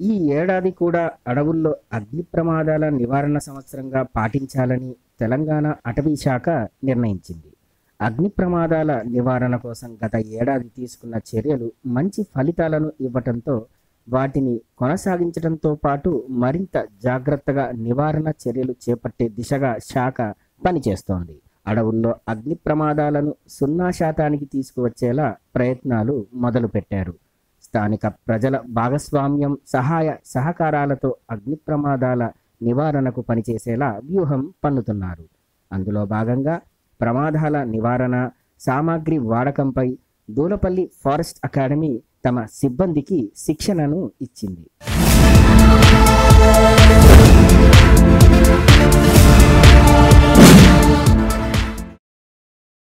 ఈ ఏడాది కూడా అడవుల్లో అగ్ని ప్రమాదాల నివారణ సంవత్సరంగా పాటించాలని తెలంగాణ అటవీ శాఖ నిర్ణయించింది అగ్ని ప్రమాదాల నివారణ కోసం గత ఏడాది తీసుకున్న చర్యలు మంచి ఫలితాలను ఇవ్వటంతో వాటిని కొనసాగించడంతో పాటు మరింత జాగ్రత్తగా నివారణ చర్యలు చేపట్టే దిశగా శాఖ పనిచేస్తోంది అడవుల్లో అగ్ని ప్రమాదాలను సున్నా శాతానికి తీసుకువచ్చేలా ప్రయత్నాలు మొదలుపెట్టారు స్థానిక ప్రజల భాగస్వామ్యం సహాయ సహకారాలతో అగ్ని ప్రమాదాల నివారణకు పనిచేసేలా వ్యూహం పన్నుతున్నారు అందులో భాగంగా ప్రమాదాల నివారణ సామాగ్రి వాడకంపై దూలపల్లి ఫారెస్ట్ అకాడమీ తమ సిబ్బందికి శిక్షణను ఇచ్చింది